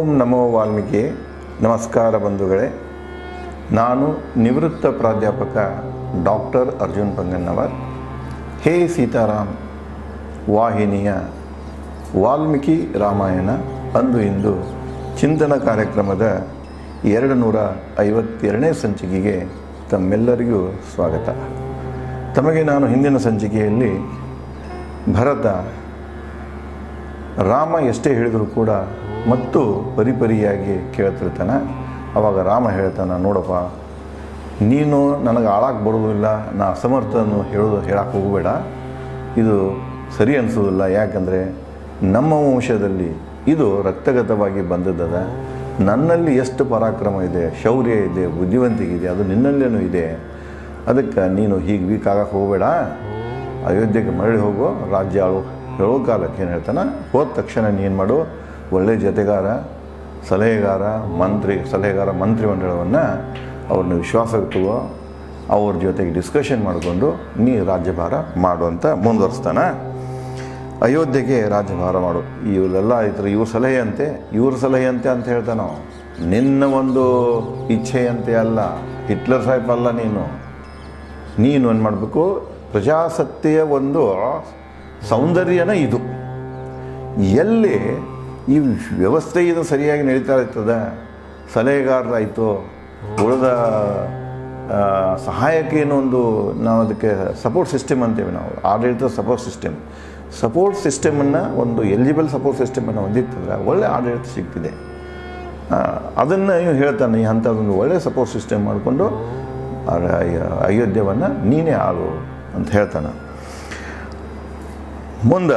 ಓಂ ನಮೋ ವಾಲ್ಮೀಕಿ ನಮಸ್ಕಾರ ಬಂಧುಗಳೇ ನಾನು ನಿವೃತ್ತ ಪ್ರಾಧ್ಯಾಪಕ ಡಾಕ್ಟರ್ ಅರ್ಜುನ್ ಪಂಗನ್ನವರ್ ಹೇ ಸೀತಾರಾಮ್ ವಾಹಿನಿಯ ವಾಲ್ಮೀಕಿ ರಾಮಾಯಣ ಅಂದು ಇಂದು ಚಿಂತನ ಕಾರ್ಯಕ್ರಮದ ಎರಡು ನೂರ ಐವತ್ತೆರಡನೇ ಸಂಚಿಕೆಗೆ ತಮ್ಮೆಲ್ಲರಿಗೂ ಸ್ವಾಗತ ತಮಗೆ ನಾನು ಹಿಂದಿನ ಸಂಚಿಕೆಯಲ್ಲಿ ಭರತ ರಾಮ ಎಷ್ಟೇ ಹೇಳಿದರೂ ಕೂಡ ಮತ್ತು ಪರಿಪರಿಯಾಗಿ ಕೇಳ್ತಿರ್ತಾನೆ ಅವಾಗ ರಾಮ ಹೇಳ್ತಾನೆ ನೋಡಪ್ಪ ನೀನು ನನಗೆ ಆಳಕ್ಕೆ ಬರೋದಿಲ್ಲ ನಾ ಅಸಮರ್ಥನು ಹೇಳೋದು ಹೇಳಕ್ಕೆ ಹೋಗಬೇಡ ಇದು ಸರಿ ಅನಿಸೋದಿಲ್ಲ ಯಾಕಂದರೆ ನಮ್ಮ ವಂಶದಲ್ಲಿ ಇದು ರಕ್ತಗತವಾಗಿ ಬಂದದ್ದದ ನನ್ನಲ್ಲಿ ಎಷ್ಟು ಪರಾಕ್ರಮ ಇದೆ ಶೌರ್ಯ ಇದೆ ಬುದ್ಧಿವಂತಿಕೆ ಇದೆ ಅದು ನಿನ್ನಲ್ಲೇನೂ ಇದೆ ಅದಕ್ಕೆ ನೀನು ಹೀಗೆ ವೀಕ್ ಆಗಕ್ಕೆ ಹೋಗಬೇಡ ಅಯೋಧ್ಯೆಗೆ ಮರಳಿ ಹೋಗೋ ರಾಜ್ಯ ಆಳು ಹೇಳೋ ಕಾಲಕ್ಕೆ ಏನು ಹೇಳ್ತಾನೆ ಹೋದ ತಕ್ಷಣ ನೀನು ಮಾಡು ಒಳ್ಳೆಯ ಜೊತೆಗಾರ ಸಲಹೆಗಾರ ಮಂತ್ರಿ ಸಲಹೆಗಾರ ಮಂತ್ರಿಮಂಡಲವನ್ನು ಅವ್ರನ್ನ ವಿಶ್ವಾಸಕ್ಕೆ ತಗೋ ಅವ್ರ ಜೊತೆಗೆ ಡಿಸ್ಕಷನ್ ಮಾಡಿಕೊಂಡು ನೀ ರಾಜ್ಯಭಾರ ಮಾಡು ಅಂತ ಮುಂದುವರಿಸ್ತಾನೆ ಅಯೋಧ್ಯೆಗೆ ರಾಜ್ಯಭಾರ ಮಾಡು ಇವರೆಲ್ಲ ಇದ್ರ ಇವ್ರ ಸಲಹೆ ಅಂತೆ ಇವ್ರ ಸಲಹೆ ಅಂತೆ ಅಂತ ಹೇಳ್ತಾನೋ ನಿನ್ನ ಒಂದು ಇಚ್ಛೆಯಂತೆ ಅಲ್ಲ ಹಿಟ್ಲರ್ ಸಾಹೇಬ್ ಅಲ್ಲ ನೀನು ನೀನು ಏನು ಮಾಡಬೇಕು ಪ್ರಜಾಸತ್ತೆಯ ಒಂದು ಸೌಂದರ್ಯನ ಇದು ಎಲ್ಲಿ ಈ ವ್ಯವಸ್ಥೆ ಇದು ಸರಿಯಾಗಿ ನಡೀತಾ ಇರ್ತದೆ ಸಲಹೆಗಾರರಾಯಿತು ಉಳಿದ ಆ, ಸಹಾಯಕ ಏನೋ ಒಂದು ನಾವು ಅದಕ್ಕೆ ಸಪೋರ್ಟ್ ಸಿಸ್ಟಮ್ ಅಂತೀವಿ ನಾವು ಆಡಳಿತ ಸಪೋರ್ಟ್ ಸಿಸ್ಟಮ್ ಸಪೋರ್ಟ್ ಸಿಸ್ಟಮನ್ನು ಒಂದು ಎಲಿಜಿಬಲ್ ಸಪೋರ್ಟ್ ಸಿಸ್ಟಮನ್ನು ಹೊಂದಿರ್ತದೆ ಒಳ್ಳೆ ಆಡಳಿತ ಸಿಗ್ತಿದೆ ಅದನ್ನು ಇವು ಹೇಳ್ತಾನೆ ಈ ಅಂಥದ್ದೊಂದು ಒಳ್ಳೆ ಸಪೋರ್ಟ್ ಸಿಸ್ಟಮ್ ಮಾಡಿಕೊಂಡು ಅಯೋಧ್ಯವನ್ನು ನೀನೇ ಆಳು ಅಂತ ಹೇಳ್ತಾನೆ ಮುಂದೆ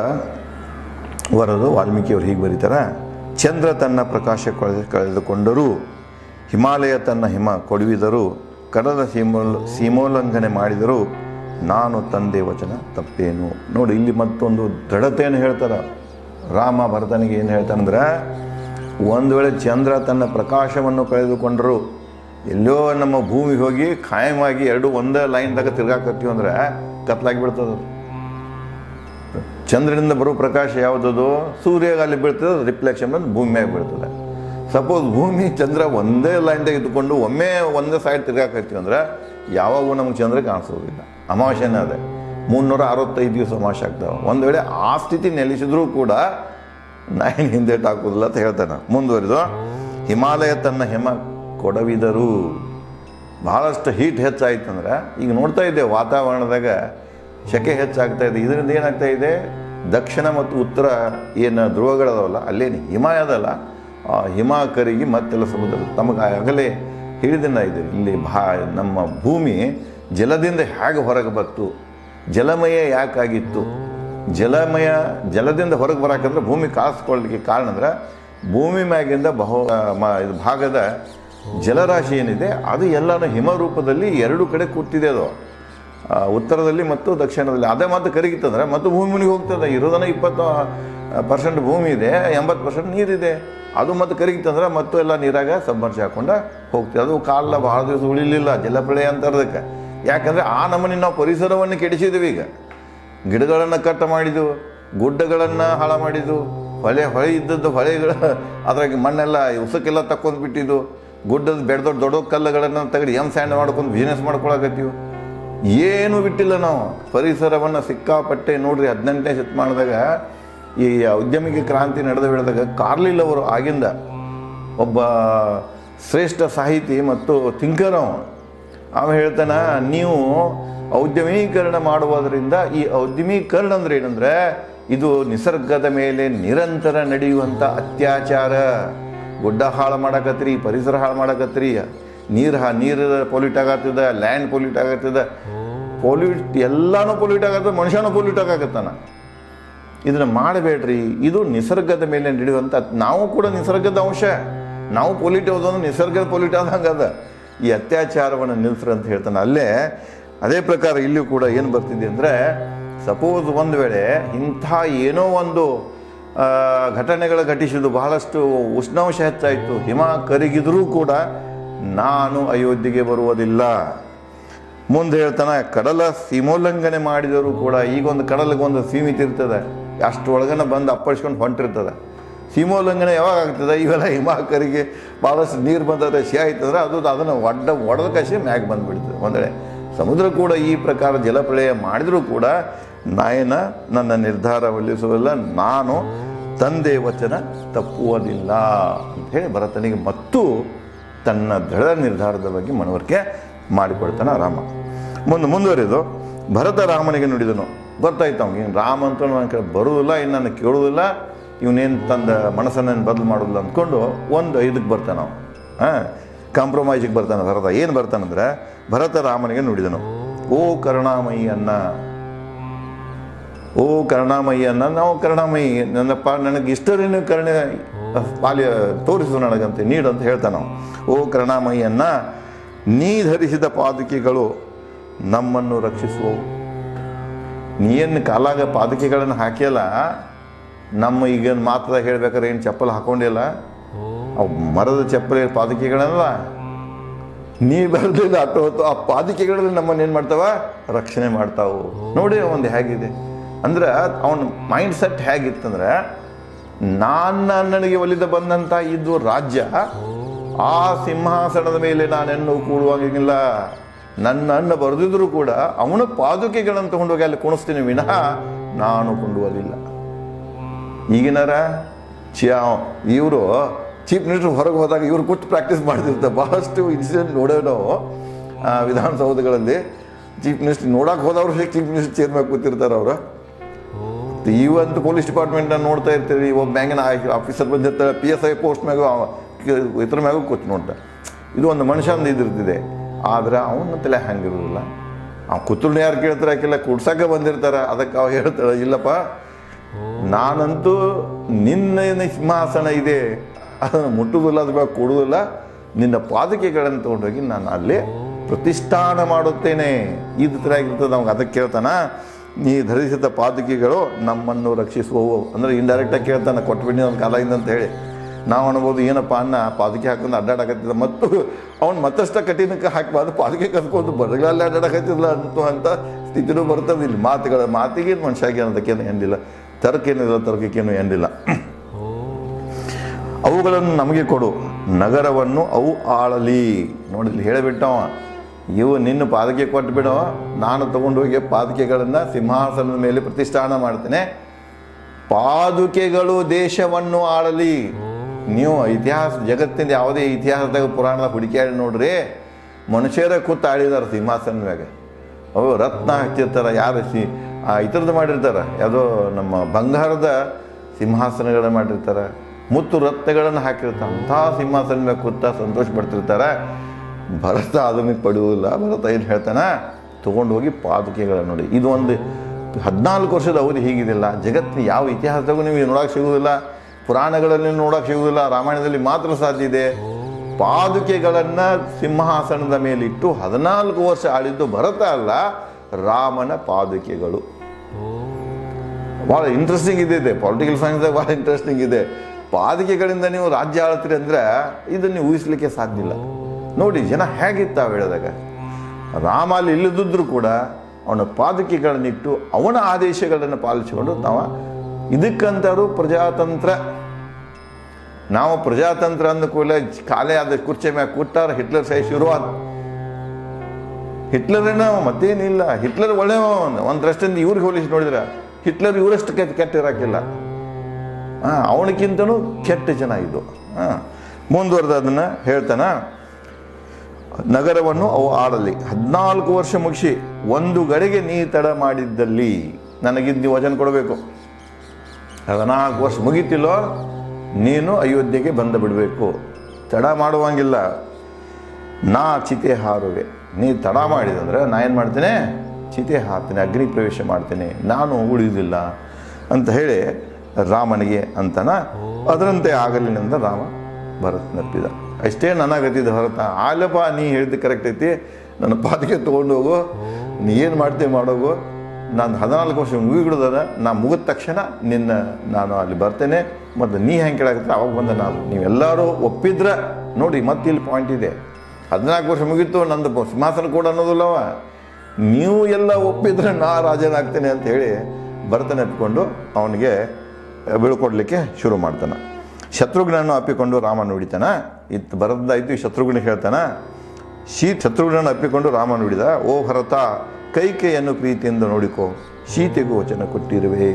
ವರದು ವಾಲ್ಮೀಕಿಯವರು ಹೀಗೆ ಬರೀತಾರೆ ಚಂದ್ರ ತನ್ನ ಪ್ರಕಾಶ ಕಳೆದು ಕಳೆದುಕೊಂಡರೂ ಹಿಮಾಲಯ ತನ್ನ ಹಿಮ ಕೊಡುವಿದರೂ ಕಡಲ ಸೀಮೋಲ್ ಸೀಮೋಲ್ಲಂಘನೆ ಮಾಡಿದರೂ ನಾನು ತಂದೆ ವಚನ ತಪ್ಪೇನು ನೋಡಿ ಇಲ್ಲಿ ಮತ್ತೊಂದು ದೃಢತೆಯನ್ನು ಹೇಳ್ತಾರೆ ರಾಮ ಭರತನಿಗೆ ಏನು ಹೇಳ್ತಾನಂದ್ರೆ ಒಂದು ವೇಳೆ ಚಂದ್ರ ತನ್ನ ಪ್ರಕಾಶವನ್ನು ಕಳೆದುಕೊಂಡರು ಎಲ್ಲೋ ನಮ್ಮ ಭೂಮಿಗೆ ಹೋಗಿ ಖಾಯಮಾಗಿ ಎರಡು ಒಂದೇ ಲೈನ್ದಾಗ ತಿರ್ಗಾಕತ್ತೀವಿ ಅಂದ್ರೆ ಕತ್ಲಾಗಿ ಬಿಡ್ತದೆ ಚಂದ್ರನಿಂದ ಬರೋ ಪ್ರಕಾಶ ಯಾವುದದು ಸೂರ್ಯಗೆ ಅಲ್ಲಿ ಬೀಳ್ತದೆ ರಿಫ್ಲೆಕ್ಷನ್ ಬಂದು ಭೂಮಿ ಮ್ಯಾಗ ಬೀಳ್ತದೆ ಸಪೋಸ್ ಭೂಮಿ ಚಂದ್ರ ಒಂದೇ ಲೈನ್ದಾಗ ಇದ್ದುಕೊಂಡು ಒಮ್ಮೆ ಒಂದೇ ಸೈಡ್ ತಿರ್ಗಾಕತ್ತೀವಿ ಅಂದ್ರೆ ಯಾವಾಗೂ ನಮ್ಗೆ ಚಂದ್ರ ಕಾಣಿಸೋದಿಲ್ಲ ಅಮಾವಾಸ್ಯನೇ ಅದೇ ಮುನ್ನೂರ ಅರವತ್ತೈದು ದಿವಸ ಅಮಾವಾಸ್ಯೆ ಆಗ್ತಾವೆ ಒಂದು ವೇಳೆ ಆ ಸ್ಥಿತಿ ನೆಲೆಸಿದ್ರೂ ಕೂಡ ನಾಯಿನ ಹಿಂದೆ ಹಾಕೋದಿಲ್ಲ ಅಂತ ಹೇಳ್ತಾನೆ ಮುಂದುವರಿದು ಹಿಮಾಲಯ ತನ್ನ ಹಿಮ ಕೊಡವಿದರು ಭಾಳಷ್ಟು ಹೀಟ್ ಹೆಚ್ಚಾಯ್ತಂದ್ರೆ ಈಗ ನೋಡ್ತಾ ಇದ್ದೇವೆ ವಾತಾವರಣದಾಗ ಸೆಕೆ ಹೆಚ್ಚಾಗ್ತಾ ಇದೆ ಇದರಿಂದ ಏನಾಗ್ತಾ ಇದೆ ದಕ್ಷಿಣ ಮತ್ತು ಉತ್ತರ ಏನು ಧ್ರುವಗಳದವಲ್ಲ ಅಲ್ಲೇನು ಹಿಮ ಅದಲ್ಲ ಆ ಹಿಮ ಕರಗಿ ಮತ್ತೆಲ್ಲ ಸಮುದ್ರ ತಮಗೆ ಆಗಲೇ ಹೇಳಿದನ್ನ ಇದೆ ಇಲ್ಲಿ ಭಾ ನಮ್ಮ ಭೂಮಿ ಜಲದಿಂದ ಹೇಗೆ ಹೊರಗೆ ಬಂತು ಜಲಮಯ ಯಾಕಾಗಿತ್ತು ಜಲಮಯ ಜಲದಿಂದ ಹೊರಗೆ ಬರಾಕಂದ್ರೆ ಭೂಮಿ ಕಾಸ್ಕೊಳ್ಳಿಕ್ಕೆ ಕಾರಣ ಅಂದ್ರೆ ಭೂಮಿ ಮ್ಯಾಗಿಂದ ಬಹು ಮ- ಇದು ಭಾಗದ ಜಲರಾಶಿ ಏನಿದೆ ಅದು ಎಲ್ಲನೂ ಹಿಮ ರೂಪದಲ್ಲಿ ಎರಡು ಕಡೆ ಕೂತಿದೆ ಅದು ಆ, ಉತ್ತರದಲ್ಲಿ ಮತ್ತು ದಕ್ಷಿಣದಲ್ಲಿ ಅದೇ ಮತ್ತೆ ಕರಗಿತ್ತಂದ್ರೆ ಮತ್ತು ಭೂಮಿ ಮುನಿಗೆ ಹೋಗ್ತದೆ ಇರೋದನ್ನ ಇಪ್ಪತ್ತು ಪರ್ಸೆಂಟ್ ಭೂಮಿ ಇದೆ ಎಂಬತ್ತು ಪರ್ಸೆಂಟ್ ನೀರಿದೆ ಅದು ಮತ್ತೆ ಕರಗಿತ್ತಂದ್ರೆ ಮತ್ತು ಎಲ್ಲ ನೀರಾಗ ಸಬ್ಬರ್ಸಿ ಹಾಕೊಂಡ ಹೋಗ್ತದೆ ಅದು ಕಾಲ ಭಾಳ ದಿವಸ ಉಳಿಲಿಲ್ಲ ಜಲಪ್ರಳಯ ಅಂತಾರದಕ್ಕೆ ಯಾಕಂದರೆ ಆ ನಮೂನಿ ನಾವು ಪರಿಸರವನ್ನು ಕೆಡಿಸಿದ್ದೀವಿ ಈಗ ಗಿಡಗಳನ್ನು ಕಟ್ ಮಾಡಿದ್ದು ಗುಡ್ಡಗಳನ್ನು ಹಾಳ ಮಾಡಿದ್ದು ಹೊಳೆ ಹೊಳೆ ಇದ್ದದ್ದು ಹೊಳೆಗಳ ಅದ್ರಾಗ ಮಣ್ಣೆಲ್ಲ ಉಸಕ್ಕೆಲ್ಲ ತಕ್ಕೊಂಡು ಬಿಟ್ಟಿದ್ದು ಗುಡ್ಡದ ಬೆಳೆದೊಡ್ಡ ದೊಡ್ಡ ಕಲ್ಲುಗಳನ್ನು ತೆಗೆದು ಎಮ್ ಸ್ಯಾಂಡ್ ಮಾಡ್ಕೊಂಡು ಬಿಸ್ನೆಸ್ ಮಾಡ್ಕೊಳಕತ್ತೀವಿ ಏನು ಬಿಟ್ಟಿಲ್ಲ ನಾವು ಪರಿಸರವನ್ನು ಸಿಕ್ಕಾಪಟ್ಟೆ ನೋಡ್ರಿ ಹದಿನೆಂಟನೇ ಶತಮಾನದಾಗ ಈ ಉದ್ಯಮಿಗೆ ಕ್ರಾಂತಿ ನಡೆದ ಬೆಳೆದಾಗ ಕಾರ್ಲಿಲ್ ಅವರು ಆಗಿಂದ ಒಬ್ಬ ಶ್ರೇಷ್ಠ ಸಾಹಿತಿ ಮತ್ತು ಥಿಂಕರ್ ಅವ ಅವ ಹೇಳ್ತಾನ ನೀವು ಔದ್ಯಮೀಕರಣ ಮಾಡುವುದರಿಂದ ಈ ಔದ್ಯಮೀಕರಣ ಅಂದ್ರೆ ಏನಂದ್ರೆ ಇದು ನಿಸರ್ಗದ ಮೇಲೆ ನಿರಂತರ ನಡೆಯುವಂಥ ಅತ್ಯಾಚಾರ ಗುಡ್ಡ ಹಾಳು ಮಾಡಕತ್ರಿ ಪರಿಸರ ಹಾಳು ಮಾಡಕತ್ರಿ ನೀರು ಹಾ ನೀರು ಪೊಲ್ಯೂಟ್ ಆಗತ್ತದ ಲ್ಯಾಂಡ್ ಪೊಲ್ಯೂಟ್ ಆಗತ್ತದ ಪೊಲ್ಯೂಟ್ ಎಲ್ಲಾನು ಪೊಲ್ಯೂಟ್ ಆಗತ್ತದ ಮನುಷ್ಯನೂ ಪೊಲ್ಯೂಟ್ ಆಗಕತ್ತಾನ ಇದನ್ನ ಮಾಡಬೇಡ್ರಿ ಇದು ನಿಸರ್ಗದ ಮೇಲೆ ನಡೆಯುವಂಥ ನಾವು ಕೂಡ ನಿಸರ್ಗದ ಅಂಶ ನಾವು ಪೊಲಿಟ್ ಹೋದನ್ನು ನಿಸರ್ಗದ ಪೊಲಿಟ್ ಆದಂಗೆ ಅದ ಈ ಅತ್ಯಾಚಾರವನ್ನು ನಿಲ್ಲಿಸ್ರಿ ಅಂತ ಹೇಳ್ತಾನೆ ಅಲ್ಲೇ ಅದೇ ಪ್ರಕಾರ ಇಲ್ಲಿಯೂ ಕೂಡ ಏನು ಬರ್ತಿದೆ ಅಂದರೆ ಸಪೋಸ್ ಒಂದು ವೇಳೆ ಇಂಥ ಏನೋ ಒಂದು ಆ, ಘಟನೆಗಳು ಘಟಿಸಿದ್ದು ಬಹಳಷ್ಟು ಉಷ್ಣಾಂಶ ಹೆಚ್ಚಾಯಿತು ಹಿಮ ಕರಗಿದರೂ ಕೂಡ ನಾನು ಅಯೋಧ್ಯೆಗೆ ಬರುವುದಿಲ್ಲ ಮುಂದೆ ಹೇಳ್ತಾನೆ ಕಡಲ ಸೀಮೋಲ್ಲಂಘನೆ ಮಾಡಿದರೂ ಕೂಡ ಈಗ ಒಂದು ಕಡಲಿಗೆ ಒಂದು ಸೀಮಿತ ಇರ್ತದೆ ಅಷ್ಟು ಒಳಗನ ಬಂದು ಅಪ್ಪಳಿಸ್ಕೊಂಡು ಹೊಂಟಿರ್ತದೆ ಸೀಮೋಲ್ಲಂಘನೆ ಯಾವಾಗ ಆಗ್ತದೆ ಇವೆಲ್ಲ ಹಿಮಾಕರಿಗೆ ಭಾಳಷ್ಟು ನೀರು ಬಂದರೆ ಶಿ ಆಯ್ತಂದ್ರೆ ಅದು ಅದನ್ನು ಒಡ್ಡ ಒಡೆದ ಕಸಿ ಮ್ಯಾಗ ಬಂದುಬಿಡ್ತದೆ ಒಂದೆಡೆ ಸಮುದ್ರ ಕೂಡ ಈ ಪ್ರಕಾರ ಜಲಪ್ರಳಯ ಮಾಡಿದರೂ ಕೂಡ ನಾಯನ ನನ್ನ ನಿರ್ಧಾರ ಒಲಿಸುವಲ್ಲ ನಾನು ತಂದೆ ವಚನ ತಪ್ಪುವುದಿಲ್ಲ ಅಂತ ಹೇಳಿ ಭರತನಿಗೆ ಮತ್ತು ತನ್ನ ದೃಢ ನಿರ್ಧಾರದ ಬಗ್ಗೆ ಮನವರಿಕೆ ಮಾಡಿಕೊಡ್ತಾನೆ ರಾಮ ಮುಂದೆ ಮುಂದುವರಿದು ಭರತ ರಾಮನಿಗೆ ನುಡಿದನು ಗೊತ್ತಾಯ್ತು ಅವ್ನಿಗೆ ಇವ್ನು ರಾಮ ಅಂತ ನನ್ನ ಕಡೆ ಬರುವುದಿಲ್ಲ ಇನ್ನು ನನ್ನ ಕೇಳುವುದಿಲ್ಲ ಇವನೇನು ತಂದ ಮನಸ್ಸನ್ನು ಬದಲು ಮಾಡೋದಿಲ್ಲ ಅಂದ್ಕೊಂಡು ಒಂದು ಇದಕ್ಕೆ ಬರ್ತಾನೆ ಅವನು ಹಾಂ ಕಾಂಪ್ರಮೈಸಿಗೆ ಬರ್ತಾನೆ ಭರತ ಏನು ಬರ್ತಾನಂದ್ರೆ ಭರತ ರಾಮನಿಗೆ ನುಡಿದನು ಓ ಕರುಣಾಮಯಿ ಅನ್ನ ಓ ಕರುಣಾಮಯ್ಯನ್ನ ನಾವು ಕರುಣಾಮಯಿ ನನ್ನಪ್ಪ ನನಗೆ ಇಷ್ಟರೇನು ಕರುಣೆ ಪಾಲ್ಯ ತೋರಿಸು ನನಗಂತೆ ನೀಡು ಅಂತ ಹೇಳ್ತಾನೆ ನಾವು ಓ ಕರುಣಾಮಯ್ಯನ್ನ ನೀ ಧರಿಸಿದ ಪಾದುಕೆಗಳು ನಮ್ಮನ್ನು ರಕ್ಷಿಸುವವು ನೀನು ಕಾಲಾಗ ಪಾದುಕೆಗಳನ್ನು ಹಾಕಿಯಲ್ಲ ನಮ್ಮ ಈಗ ಮಾತ್ರ ಹೇಳ್ಬೇಕಾದ್ರೆ ಏನು ಚಪ್ಪಲ್ ಹಾಕೊಂಡಿಲ್ಲ ಅವು ಮರದ ಚಪ್ಪಲಿ ಪಾದುಕೆಗಳಲ್ಲ ನೀ ಬರಲಿಲ್ಲ ಅಟ್ಟು ಹೊತ್ತು ಆ ಪಾದಿಕೆಗಳಲ್ಲಿ ನಮ್ಮನ್ನು ಏನು ಮಾಡ್ತಾವ ರಕ್ಷಣೆ ಮಾಡ್ತಾವು ನೋಡಿ ಒಂದು ಹೇಗಿದೆ ಅಂದ್ರೆ ಅವನ ಮೈಂಡ್ ಸೆಟ್ ಹೇಗಿತ್ತಂದ್ರೆ ನಾನು ನನಗೆ ಒಲಿದ ಬಂದಂಥ ಇದ್ದು ರಾಜ್ಯ ಆ ಸಿಂಹಾಸನದ ಮೇಲೆ ನಾನೆನ್ನು ಕೂಡುವಾಗಿಲ್ಲ ನನ್ನ ಅನ್ನ ಬರೆದಿದ್ರು ಕೂಡ ಅವನ ಪಾದುಕೆಗಳನ್ನು ತಗೊಂಡೋಗಿ ಅಲ್ಲಿ ಕುಣಿಸ್ತೀನಿ ವಿನಃ ನಾನು ಕೊಂಡುವಲಿಲ್ಲ ಈಗಿನಾರ ಚಿಯಾ ಇವರು ಚೀಫ್ ಮಿನಿಸ್ಟರ್ ಹೊರಗೆ ಹೋದಾಗ ಇವ್ರು ಕೂತು ಪ್ರಾಕ್ಟೀಸ್ ಮಾಡ್ತಿರ್ತಾರೆ ಭಾಳಷ್ಟು ಇನ್ಸಿಡೆಂಟ್ ನೋಡೇವೆ ನಾವು ಆ, ವಿಧಾನಸೌಧಗಳಲ್ಲಿ ಚೀಫ್ ಮಿನಿಸ್ಟರ್ ನೋಡಕ್ಕೆ ಹೋದವ್ರು ಚೀಫ್ ಮಿನಿಸ್ಟರ್ ಚೇರ್ ಮೇಲೆ ಕೂತಿರ್ತಾರೆ ಅವರು ಇವಂತೂ ಪೊಲೀಸ್ ಡಿಪಾರ್ಟ್ಮೆಂಟ್ ನೋಡ್ತಾ ಇರ್ತೀರಿ ಒಬ್ಬ ಬ್ಯಾಂಕಿನ ಆಫೀಸರ್ ಬಂದಿರ್ತಾರೆ ಪಿ ಎಸ್ ಐ ಪೋಸ್ಟ್ ಮ್ಯಾಗು ಅವ ಕ- ಇದ್ರ ಮ್ಯಾಗೂ ಕೂತು ನೋಡ್ತಾರೆ ಇದು ಒಂದು ಮನುಷ್ಯಂದು ಇದಿರ್ತಿದೆ ಆದ್ರೆ ಅವನ ತಲೆ ಹಂಗಿರೋದಿಲ್ಲ ಆ ಕೂತ್ರು ಯಾರು ಕೇಳ್ತಾರೆ ಆಕೆಲ್ಲ ಕುಡ್ಸಕ್ಕೆ ಬಂದಿರ್ತಾರೆ ಅದಕ್ಕೆ ಅವ ಹೇಳ್ತಾಳೆ ಇಲ್ಲಪ್ಪ ನಾನಂತೂ ನಿನ್ನ ಏನು ಸಿಂಹಾಸನ ಇದೆ ಅದನ್ನು ಮುಟ್ಟುವುದಿಲ್ಲ ಅದ್ರ ಬಗ್ಗೆ ಕೊಡುವುದಿಲ್ಲ ನಿನ್ನ ಪಾದಕೆಗಳನ್ನು ತಗೊಂಡೋಗಿ ನಾನು ಅಲ್ಲಿ ಪ್ರತಿಷ್ಠಾನ ಮಾಡುತ್ತೇನೆ ಇದು ಥರ ಆಗಿರ್ತದೆ ಅವಾಗ ಅದಕ್ಕೆ ಕೇಳ್ತಾನ ನೀ ಧರಿಸಿದ ಪಾದಕಿಗಳು ನಮ್ಮನ್ನು ರಕ್ಷಿಸುವವು ಅಂದರೆ ಇಂಡೈರೆಕ್ಟಾಗಿ ಕೇಳ್ತಾನೆ ಕೊಟ್ಬಿಡಿ ನನ್ನ ಕಾಲದಿಂದ ಅಂತ ಹೇಳಿ ನಾವು ಅನ್ಬೋದು ಏನಪ್ಪ ಅನ್ನ ಪಾದಕೆ ಹಾಕೊಂಡು ಅಡ್ಡಾಡಕತ್ತಿದ್ದ ಮತ್ತು ಅವ್ನು ಮತ್ತಷ್ಟ ಕಠಿಣಕ್ಕೆ ಹಾಕಬಾರ್ದು ಪಾದಕೆ ಕದ್ಕೊಂಡು ಬರಗಾಲ ಅಡ್ಡಾಡಕತ್ತಿಲ್ಲ ಅಂತ ಅಂತ ಸ್ಥಿತಿನೂ ಬರ್ತದೆ ಇಲ್ಲಿ ಮಾತುಗಳ ಮಾತಿಗೆ ಮನುಷ್ಯಾಗಿ ಅನ್ನೋದಕ್ಕೇನು ಎಂದಿಲ್ಲ ತರ್ಕೇನಿಲ್ಲ ತರ್ಕಕ್ಕೇನು ಎಂದಿಲ್ಲ ಅವುಗಳನ್ನು ನಮಗೆ ಕೊಡು ನಗರವನ್ನು ಅವು ಆಳಲಿ ನೋಡಿ ಇಲ್ಲಿ ಹೇಳಿಬಿಟ್ಟವ ಇವು ನಿನ್ನ ಪಾದಕೆ ಕೊಟ್ಬಿಡವ ನಾನು ತಗೊಂಡೋಗಿ ಪಾದಕೆಗಳನ್ನು ಸಿಂಹಾಸನದ ಮೇಲೆ ಪ್ರತಿಷ್ಠಾನ ಮಾಡ್ತೇನೆ ಪಾದುಕೆಗಳು ದೇಶವನ್ನು ಆಳಲಿ ನೀವು ಇತಿಹಾಸ ಜಗತ್ತಿನ ಯಾವುದೇ ಇತಿಹಾಸದಾಗ ಪುರಾಣದ ಹುಡುಕಿಯಾಡಿ ನೋಡ್ರಿ ಮನುಷ್ಯರೇ ಕೂತು ಆಳಿದಾರೆ ಸಿಂಹಾಸನ ಮ್ಯಾಗ ಅವು ರತ್ನ ಹಚ್ಚಿರ್ತಾರೆ ಯಾರು ಸಿ ಆ ಇತರದ್ದು ಮಾಡಿರ್ತಾರೆ ಯಾವುದೋ ನಮ್ಮ ಬಂಗಾರದ ಸಿಂಹಾಸನಗಳನ್ನ ಮಾಡಿರ್ತಾರೆ ಮುತ್ತು ರತ್ನಗಳನ್ನು ಹಾಕಿರ್ತಾರೆ ಅಂಥ ಸಿಂಹಾಸನ ಮ್ಯಾಗ ಕೂತ ಸಂತೋಷ ಪಡ್ತಿರ್ತಾರೆ ಭರತ ಅದನ್ನು ಪಡೆಯುವುದಿಲ್ಲ ಭರತ ಏನು ಹೇಳ್ತಾನೆ ತೊಗೊಂಡು ಹೋಗಿ ಪಾದುಕೆಗಳನ್ನು ನೋಡಿ ಇದು ಒಂದು ಹದಿನಾಲ್ಕು ವರ್ಷದ ಅವಧಿ ಹೀಗಿದಿಲ್ಲ ಜಗತ್ತಿನ ಯಾವ ಇತಿಹಾಸದಾಗೂ ನೀವು ನೋಡೋಕೆ ಸಿಗುವುದಿಲ್ಲ ಪುರಾಣಗಳಲ್ಲಿ ನೋಡೋಕೆ ಸಿಗುವುದಿಲ್ಲ ರಾಮಾಯಣದಲ್ಲಿ ಮಾತ್ರ ಸಾಧ್ಯ ಇದೆ ಪಾದುಕೆಗಳನ್ನು ಸಿಂಹಾಸನದ ಮೇಲಿಟ್ಟು ಹದಿನಾಲ್ಕು ವರ್ಷ ಆಳಿದ್ದು ಭರತ ಅಲ್ಲ ರಾಮನ ಪಾದುಕೆಗಳು ಭಾಳ ಇಂಟ್ರೆಸ್ಟಿಂಗ್ ಇದೆ ಇದೆ ಪೊಲಿಟಿಕಲ್ ಸೈನ್ಸ್ದಾಗ ಭಾಳ ಇಂಟ್ರೆಸ್ಟಿಂಗ್ ಇದೆ ಪಾದಿಕೆಗಳಿಂದ ನೀವು ರಾಜ್ಯ ಆಳ್ತೀರಿ ಅಂದರೆ ಇದನ್ನು ನೀವು ಊಹಿಸ್ಲಿಕ್ಕೆ ಸಾಧ್ಯ ಇಲ್ಲ ನೋಡಿ ಜನ ಹೇಗಿತ್ತು ಆ ವೇಳೆದಾಗ ರಾಮ ಅಲ್ಲಿ ಇಲ್ಲದಿದ್ದರೂ ಕೂಡ ಅವನ ಪಾದಕಿಗಳನ್ನಿಟ್ಟು ಅವನ ಆದೇಶಗಳನ್ನು ಪಾಲಿಸಿಕೊಂಡು ನಾವು ಇದಕ್ಕಂತಾರು ಪ್ರಜಾತಂತ್ರ ನಾವು ಪ್ರಜಾತಂತ್ರ ಅಂದ ಕೂಡಲೇ ಕಾಲೇ ಆದ ಕುರ್ಚಿ ಮ್ಯಾಗ ಕೂತಾರ ಹಿಟ್ಲರ್ ಸಹಿ ಶುರುವಾದ ಹಿಟ್ಲರೇನ ಮತ್ತೇನಿಲ್ಲ ಹಿಟ್ಲರ್ ಒಳ್ಳೆ ಒಂದು ದೃಷ್ಟಿಯಿಂದ ಇವ್ರಿಗೆ ಹೋಲಿಸಿ ನೋಡಿದ್ರೆ ಹಿಟ್ಲರ್ ಇವರಷ್ಟು ಕೆಟ್ಟ ಕೆಟ್ಟ ಇರಾಕಿಲ್ಲ ಹಾಂ ಅವನಕ್ಕಿಂತನೂ ಕೆಟ್ಟ ಜನ ಇದು ಹಾಂ ಮುಂದುವರೆದ ಅದನ್ನು ಹೇಳ್ತಾನ ನಗರವನ್ನು ಅವು ಆಡಲಿ ಹದಿನಾಲ್ಕು ವರ್ಷ ಮುಗಿಸಿ ಒಂದು ಗಡಿಗೆ ನೀ ತಡ ಮಾಡಿದ್ದಲ್ಲಿ ನನಗಿದ್ದು ನೀವು ವಚನ ಕೊಡಬೇಕು ಹದಿನಾಲ್ಕು ವರ್ಷ ಮುಗೀತಿಲ್ಲೋ ನೀನು ಅಯೋಧ್ಯೆಗೆ ಬಂದು ಬಿಡಬೇಕು ತಡ ಮಾಡುವಂಗಿಲ್ಲ ನಾ ಚಿತೆ ಹಾರುವೆ ನೀ ತಡ ಮಾಡಿದಂದ್ರೆ ನಾ ಏನು ಮಾಡ್ತೇನೆ ಚಿತೆ ಹಾಕ್ತೇನೆ ಅಗ್ನಿ ಪ್ರವೇಶ ಮಾಡ್ತೇನೆ ನಾನು ಉಳಿಯುವುದಿಲ್ಲ ಅಂತ ಹೇಳಿ ರಾಮನಿಗೆ ಅಂತನ ಅದರಂತೆ ಆಗಲಿನಿಂದ ರಾಮ ಭರತ್ ನಪ್ಪಿದ ಅಷ್ಟೇ ನನಗತ್ತಿದ್ದ ಭರತ ಆಲಪ್ಪ ನೀ ಹೇಳಿದ್ದು ಕರೆಕ್ಟ್ ಐತಿ ನನ್ನ ಪಾದಕ್ಕೆ ತೊಗೊಂಡು ಹೋಗು ನೀ ಏನು ಮಾಡ್ತೀವಿ ಮಾಡೋಗು ನಾನು ಹದಿನಾಲ್ಕು ವರ್ಷ ಮುಗಿಬಿಡ್ದದ ನಾ ಮುಗಿದ ತಕ್ಷಣ ನಿನ್ನ ನಾನು ಅಲ್ಲಿ ಬರ್ತೇನೆ ಮತ್ತು ನೀ ಹೆಂಗೆ ಕೇಳಾಕತ್ತೆ ಅವಾಗ ಬಂದೆ ನಾನು ನೀವೆಲ್ಲರೂ ಒಪ್ಪಿದ್ರೆ ನೋಡಿ ಮತ್ತೆ ಇಲ್ಲಿ ಪಾಯಿಂಟ್ ಇದೆ ಹದಿನಾಲ್ಕು ವರ್ಷ ಮುಗೀತು ನಂದು ಬ- ಸಿಂಹಾಸನ ಕೂಡ ಅನ್ನೋದಿಲ್ಲವ ನೀವು ಎಲ್ಲ ಒಪ್ಪಿದ್ರೆ ನಾ ರಾಜನಾಗ್ತೇನೆ ಅಂತ ಹೇಳಿ ಭರತನ ಎತ್ಕೊಂಡು ಅವನಿಗೆ ಬೀಳ್ಕೊಡ್ಲಿಕ್ಕೆ ಶುರು ಮಾಡ್ತಾನೆ ಶತ್ರುಘ್ನನ್ನು ಅಪ್ಪಿಕೊಂಡು ರಾಮ ನುಡಿತಾನ ಇತ್ತು ಬರದ್ದಾಯ್ತು ಈ ಶತ್ರುಘ್ನ ಹೇಳ್ತಾನ ಶೀ ಶತ್ರುಘ್ನನ್ನು ಅಪ್ಪಿಕೊಂಡು ರಾಮ ನುಡಿದ ಓ ಭರತ ಕೈಕೆಯನ್ನು ಪ್ರೀತಿಯಿಂದ ನೋಡಿಕೋ ಸೀತೆಗೂ ವಚನ ಕೊಟ್ಟಿರುವೆ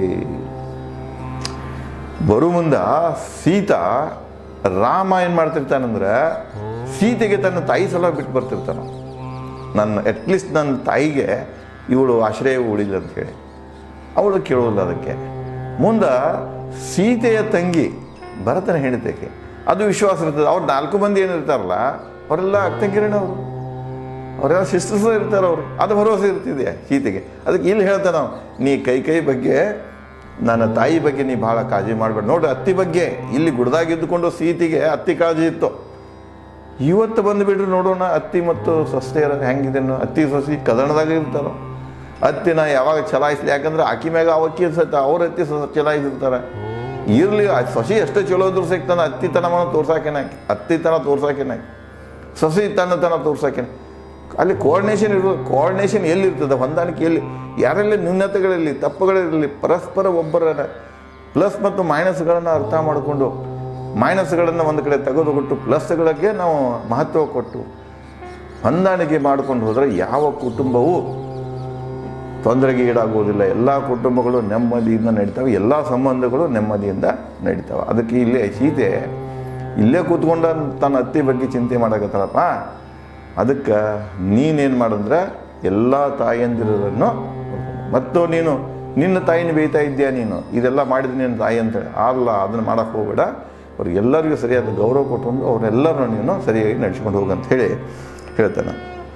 ಬರು ಮುಂದ ಸೀತಾ ರಾಮ ಏನು ಮಾಡ್ತಿರ್ತಾನಂದ್ರೆ ಸೀತೆಗೆ ತನ್ನ ತಾಯಿ ಸಲ ಬಿಟ್ಟು ಬರ್ತಿರ್ತಾನ ನನ್ನ ಅಟ್ಲೀಸ್ಟ್ ನನ್ನ ತಾಯಿಗೆ ಇವಳು ಆಶ್ರಯ ಉಳಿಲ್ಲ ಅಂತ ಹೇಳಿ ಅವಳು ಕೇಳೋದಿಲ್ಲ ಅದಕ್ಕೆ ಮುಂದೆ ಸೀತೆಯ ತಂಗಿ ಭರತನ ಹೆಂಡತಿಗೆ ಅದು ವಿಶ್ವಾಸ ಇರ್ತದೆ ಅವ್ರು ನಾಲ್ಕು ಮಂದಿ ಏನಿರ್ತಾರಲ್ಲ ಅವರೆಲ್ಲ ಅಕ್ಕಂಗಿರಣ ಅವರು ಅವರೆಲ್ಲ ಸಿಸ್ಟರ್ಸ್ ಇರ್ತಾರೆ ಅವರು ಅದು ಭರವಸೆ ಇರ್ತಿದೆ ಸೀತೆಗೆ ಅದಕ್ಕೆ ಇಲ್ಲಿ ಹೇಳ್ತಾನೆ ನಾವು ನೀ ಕೈ ಕೈ ಬಗ್ಗೆ ನನ್ನ ತಾಯಿ ಬಗ್ಗೆ ನೀ ಭಾಳ ಕಾಳಜಿ ಮಾಡಬೇಡ ನೋಡ್ರಿ ಅತ್ತಿ ಬಗ್ಗೆ ಇಲ್ಲಿ ಗುಡ್ದಾಗ ಇದ್ದುಕೊಂಡು ಸೀತೆಗೆ ಅತ್ತಿ ಕಾಳಜಿ ಇತ್ತು ಇವತ್ತು ಬಂದುಬಿಟ್ರೆ ನೋಡೋಣ ಅತ್ತಿ ಮತ್ತು ಸೊಸೆಯರ ಹೆಂಗಿದೆ ಅತ್ತಿ ಸೊಸಿ ಕದಣದಾಗ ಇರ್ತಾರೋ ಅತ್ತಿನ ಯಾವಾಗ ಚಲಾಯಿಸ್ಲಿ ಯಾಕಂದ್ರೆ ಆಕಿ ಮ್ಯಾಗ ಅವಕ್ಕಿ ಸತ ಅವ್ರ ಅತ್ತಿ ಸ- ಚಲಾಯಿಸಿರ್ತಾರೆ ಇರಲಿ ಸೊಸಿ ಎಷ್ಟೇ ಚಲೋ ಇದ್ರು ಸಿಗ್ತಾನೆ ಅತ್ತಿತನವನ್ನು ತೋರ್ಸಾಕೇನಾಕಿ ಅತ್ತಿತನ ತೋರ್ಸಾಕೇನಾಕಿ ಸೊಸಿ ತನ್ನತನ ತೋರ್ಸಾಕೇನೆ ಅಲ್ಲಿ ಕೋಆರ್ಡಿನೇಷನ್ ಇರೋ ಕೋಆರ್ಡಿನೇಷನ್ ಎಲ್ಲಿರ್ತದೆ ಹೊಂದಾಣಿಕೆ ಎಲ್ಲಿ ಯಾರೆಲ್ಲ ನ್ಯೂನತೆಗಳಿರಲಿ ತಪ್ಪುಗಳಿರಲಿ ಪರಸ್ಪರ ಒಬ್ಬರ ಪ್ಲಸ್ ಮತ್ತು ಮೈನಸ್ಗಳನ್ನು ಅರ್ಥ ಮಾಡಿಕೊಂಡು ಮೈನಸ್ಗಳನ್ನು ಒಂದು ಕಡೆ ತೆಗೆದುಕೊಟ್ಟು ಪ್ಲಸ್ಗಳಿಗೆ ನಾವು ಮಹತ್ವ ಕೊಟ್ಟು ಹೊಂದಾಣಿಕೆ ಮಾಡ್ಕೊಂಡು ಹೋದರೆ ಯಾವ ಕುಟುಂಬವೂ ತೊಂದರೆಗೆ ಈಡಾಗುವುದಿಲ್ಲ ಎಲ್ಲ ಕುಟುಂಬಗಳು ನೆಮ್ಮದಿಯಿಂದ ನಡೀತವೆ ಎಲ್ಲ ಸಂಬಂಧಗಳು ನೆಮ್ಮದಿಯಿಂದ ನಡೀತವೆ ಅದಕ್ಕೆ ಇಲ್ಲೇ ಸೀತೆ ಇಲ್ಲೇ ಕೂತ್ಕೊಂಡ ತನ್ನ ಅತ್ತಿ ಬಗ್ಗೆ ಚಿಂತೆ ಮಾಡಕತ್ತಾಳಪ್ಪ ಅದಕ್ಕೆ ನೀನೇನು ಮಾಡಂದ್ರೆ ಎಲ್ಲ ತಾಯಿಯಂದಿರನ್ನು ಮತ್ತು ನೀನು ನಿನ್ನ ತಾಯಿನ ಬೇಯ್ತಾ ಇದೆಯಾ ನೀನು ಇದೆಲ್ಲ ಮಾಡಿದ ನಿನ್ನ ತಾಯಿ ಅಂತೇಳಿ ಅಲ್ಲ ಅದನ್ನು ಮಾಡೋಕ್ಕೆ ಹೋಗಬೇಡ ಅವ್ರಿಗೆಲ್ಲರಿಗೂ ಸರಿಯಾದ ಗೌರವ ಕೊಟ್ಕೊಂಡು ಅವರೆಲ್ಲರೂ ನೀನು ಸರಿಯಾಗಿ ನಡೆಸ್ಕೊಂಡು ಹೋಗಂತ ಹೇಳಿ ಹೇಳ್ತಾನೆ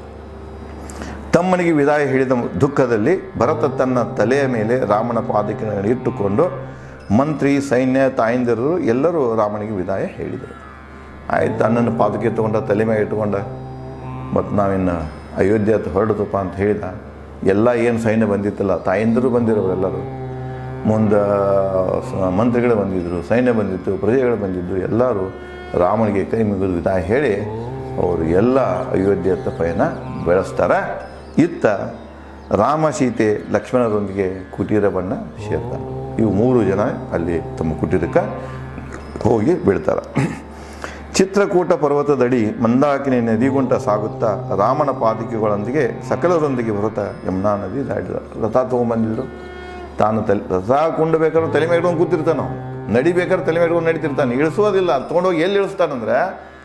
ತಮ್ಮನಿಗೆ ವಿದಾಯ ಹೇಳಿದ ದುಃಖದಲ್ಲಿ ಭರತ ತನ್ನ ತಲೆಯ ಮೇಲೆ ರಾಮನ ಪಾದಕಿಗಳನ್ನು ಇಟ್ಟುಕೊಂಡು ಮಂತ್ರಿ ಸೈನ್ಯ ತಾಯಂದಿರು ಎಲ್ಲರೂ ರಾಮನಿಗೆ ವಿದಾಯ ಹೇಳಿದರು ಆಯ್ತು ಅಣ್ಣನ ಪಾದಕೆ ತಗೊಂಡ ತಲೆ ಮೇಲೆ ಇಟ್ಕೊಂಡ ಮತ್ತು ನಾವಿನ್ನು ಅಯೋಧ್ಯೆ ಹತ್ರ ಹೊರಡದಪ್ಪ ಅಂತ ಹೇಳಿದ ಎಲ್ಲ ಏನು ಸೈನ್ಯ ಬಂದಿತ್ತಲ್ಲ ತಾಯಂದಿರು ಬಂದಿರೋರು ಎಲ್ಲರೂ ಮುಂದೆ ಸ- ಮಂತ್ರಿಗಳು ಬಂದಿದ್ದರು ಸೈನ್ಯ ಬಂದಿತ್ತು ಪ್ರಜೆಗಳು ಬಂದಿದ್ದು ಎಲ್ಲರೂ ರಾಮನಿಗೆ ಕೈ ಮುಗಿದು ವಿದಾಯ ಹೇಳಿ ಅವರು ಎಲ್ಲ ಅಯೋಧ್ಯೆ ಹತ್ತ ಪಯಣ ಬೆಳೆಸ್ತಾರೆ ಇತ್ತ ರಾಮ ಸೀತೆ ಲಕ್ಷ್ಮಣರೊಂದಿಗೆ ಕುಟೀರವನ್ನು ಸೇರ್ತಾನೆ ಇವು ಮೂರು ಜನ ಅಲ್ಲಿ ತಮ್ಮ ಕುಟೀರಕ್ಕೆ ಹೋಗಿ ಬೀಳ್ತಾರೆ ಚಿತ್ರಕೂಟ ಪರ್ವತದಡಿ ಮಂದಾಕಿನಿ ನದಿಗುಂಟ ಸಾಗುತ್ತಾ ರಾಮನ ಪಾದಿಕೆಗಳೊಂದಿಗೆ ಸಕಲರೊಂದಿಗೆ ಭರತ ಯಮುನಾ ನದಿ ದಾಟಿದ ರಥ ತೊಗೊಂಬಂದಿದ್ರು ತಾನು ತಲೆ ರಥ ಬೇಕಾದ್ರೆ ತಲೆ ಮೇಲೆ ಇಟ್ಕೊಂಡು ಕೂತಿರ್ತಾನೆ ಅವ್ನು. ನಡಿಬೇಕಾದ್ರೆ ತಲೆ ಮೇಲೆ ಇಟ್ಕೊಂಡು ನಡೀತಿರ್ತಾನೆ ಇಳಿಸೋದಿಲ್ಲ ತೊಗೊಂಡೋಗಿ ಎಲ್ಲಿ ಇಳಿಸ್ತಾನಂದ್ರೆ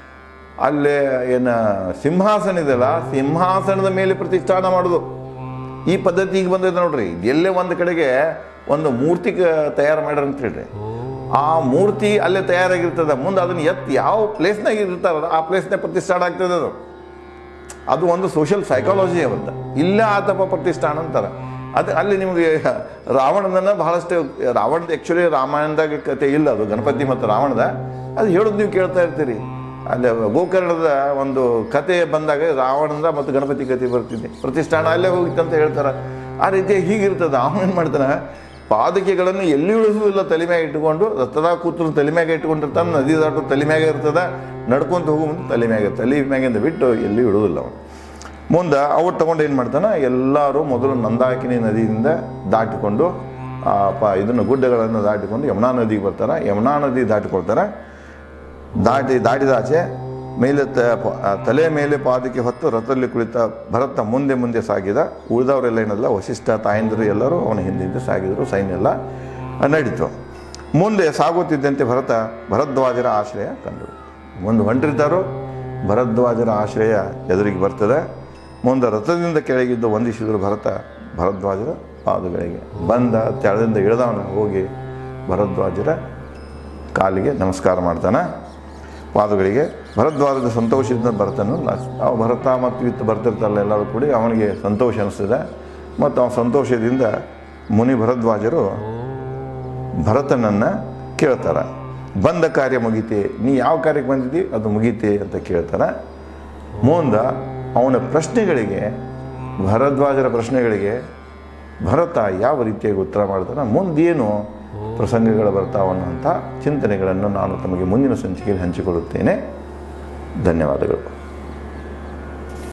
ಅಲ್ಲೇ ಏನು ಸಿಂಹಾಸನ ಇದೆಯಲ್ಲ ಸಿಂಹಾಸನದ ಮೇಲೆ ಪ್ರತಿಷ್ಠಾನ ಮಾಡೋದು ಈ ಪದ್ಧತಿ ಈಗ ಬಂದಿದೆ ನೋಡ್ರಿ ಎಲ್ಲೇ ಒಂದು ಕಡೆಗೆ ಒಂದು ಮೂರ್ತಿ ಕ- ತಯಾರು ಮಾಡ್ಯಾರ ಅಂತ ಹೇಳ್ರಿ ಆ ಮೂರ್ತಿ ಅಲ್ಲೇ ತಯಾರಾಗಿರ್ತದೆ ಮುಂದೆ ಅದನ್ನ ಎತ್ ಯಾವ ಪ್ಲೇಸ್ನಾಗ ಇರ್ತಾರಲ್ಲ ಆ ಪ್ಲೇಸ್ನಾಗ ಪ್ರತಿಷ್ಠಾನ ಆಗ್ತದೆ ಅದು ಅದು ಒಂದು ಸೋಷಿಯಲ್ ಸೈಕಾಲಜಿ ಅವತ್ತ ಇಲ್ಲ ಆತಪ ಪ್ರತಿಷ್ಠಾನ ಅಂತಾರೆ ಅದು ಅಲ್ಲಿ ನಿಮಗೆ ರಾವಣನನ್ನ ಬಹಳಷ್ಟು ರಾವಣದ ಆ್ಯಕ್ಚುಲಿ ರಾಮಾಯಣದಾಗ ಕತೆ ಇಲ್ಲ ಅದು ಗಣಪತಿ ಮತ್ತು ರಾವಣದ ಅದು ಹೇಳೋದು ನೀವು ಕೇಳ್ತಾ ಇರ್ತೀರಿ ಅಲ್ಲಿ ಗೋಕರ್ಣದ ಒಂದು ಕತೆ ಬಂದಾಗ ರಾವಣದ ಮತ್ತು ಗಣಪತಿ ಕತೆ ಬರ್ತಿದೆ ಪ್ರತಿಷ್ಠಾನ ಅಲ್ಲೇ ಹೋಗಿತ್ತು ಅಂತ ಹೇಳ್ತಾರೆ ಆ ರೀತಿ ಹೀಗಿರ್ತದೆ ಅವನು ಏನು ಮಾಡ್ತಾನೆ ಪಾದಕೆಗಳನ್ನು ಎಲ್ಲಿ ಉಳಿಸುವುದಿಲ್ಲ ತಲೆ ಮ್ಯಾಗ ಇಟ್ಕೊಂಡು ರಥದ ಕೂತರು ತಲೆ ಮ್ಯಾಗ ಇಟ್ಕೊಂಡಿರ್ತಾನೆ ನದಿ ದಾಟು ತಲೆ ಮ್ಯಾಗ ಇರ್ತದ ನಡ್ಕೊಂತ ಹೋಗೋ ಮುಂದೆ ತಲೆ ಮ್ಯಾಗ ತಲೆ ಮ್ಯಾಗಿಂದ ಬಿಟ್ಟು ಎಲ್ಲಿ ಇಡುವುದಿಲ್ಲ ಅವನು ಮುಂದೆ ಅವ್ರು ತಗೊಂಡು ಏನು ಮಾಡ್ತಾನೆ ಎಲ್ಲರೂ ಮೊದಲು ನಂದಾಕಿನಿ ನದಿಯಿಂದ ದಾಟಿಕೊಂಡು ಆ ಪ ಇದನ್ನು ಗುಡ್ಡಗಳನ್ನು ದಾಟಿಕೊಂಡು ಯಮುನಾ ನದಿಗೆ ಬರ್ತಾರೆ ಯಮುನಾ ನದಿ ದಾಟಿಕೊಳ್ತಾರೆ ದಾಟಿ ದಾಟಿದ ಆಚೆ ಮೇಲೆ ತ ಪ- ಆ ತಲೆಯ ಮೇಲೆ ಪಾದಕ್ಕೆ ಹೊತ್ತು ರಥದಲ್ಲಿ ಕುಳಿತ ಭರತ ಮುಂದೆ ಮುಂದೆ ಸಾಗಿದ ಉಳಿದವರೆಲ್ಲ ಏನಲ್ಲ ವಶಿಷ್ಠ ತಾಯಂದಿರು ಎಲ್ಲರೂ ಅವನ ಹಿಂದೆ ಸಾಗಿದರು ಸೈನ್ಯ ಎಲ್ಲ ನಡೀತು ಮುಂದೆ ಸಾಗುತ್ತಿದ್ದಂತೆ ಭರತ ಭರದ್ವಾಜರ ಆಶ್ರಯ ಕಂಡು ಮುಂದೆ ಹೊಂಟಿರ್ತಾರೋ ಭರದ್ವಾಜರ ಆಶ್ರಯ ಎದುರಿಗೆ ಬರ್ತದೆ ಮುಂದೆ ರಥದಿಂದ ಕೆಳಗಿದ್ದು ವಂದಿಸಿದರು ಭರತ ಭರದ್ವಾಜರ ಪಾದಗಳಿಗೆ ಬಂದ ತೆಳದಿಂದ ಇಳಿದವನ ಹೋಗಿ ಭರದ್ವಾಜರ ಕಾಲಿಗೆ ನಮಸ್ಕಾರ ಮಾಡ್ತಾನೆ ಪಾದಗಳಿಗೆ ಭರದ್ವಾರದ ಸಂತೋಷದಿಂದ ಭರತನು ಲಾಸ್- ಅವ ಭರತ ಮತ್ತು ಇತ್ತು ಬರ್ತಿರ್ತಾರಲ್ಲ ಎಲ್ಲರೂ ಕೂಡಿ ಅವನಿಗೆ ಸಂತೋಷ ಅನಿಸ್ತದೆ ಮತ್ತು ಅವನ ಸಂತೋಷದಿಂದ ಮುನಿ ಭರದ್ವಾಜರು ಭರತನನ್ನು ಕೇಳ್ತಾರೆ ಬಂದ ಕಾರ್ಯ ಮುಗೀತಿ ನೀ ಯಾವ ಕಾರ್ಯಕ್ಕೆ ಬಂದಿದ್ದಿ ಅದು ಮುಗೀತಿ ಅಂತ ಕೇಳ್ತಾರೆ ಮುಂದೆ ಅವನ ಪ್ರಶ್ನೆಗಳಿಗೆ ಭರದ್ವಾಜರ ಪ್ರಶ್ನೆಗಳಿಗೆ ಭರತ ಯಾವ ರೀತಿಯಾಗಿ ಉತ್ತರ ಮಾಡ್ತಾನೆ ಮುಂದೇನು ಪ್ರಸಂಗಗಳು ಬರ್ತಾವನ್ನಂಥ ಚಿಂತನೆಗಳನ್ನು ನಾನು ತಮಗೆ ಮುಂದಿನ ಸಂಚಿಕೆಯಲ್ಲಿ ಹಂಚಿಕೊಳ್ಳುತ್ತೇನೆ ಧನ್ಯವಾದಗಳು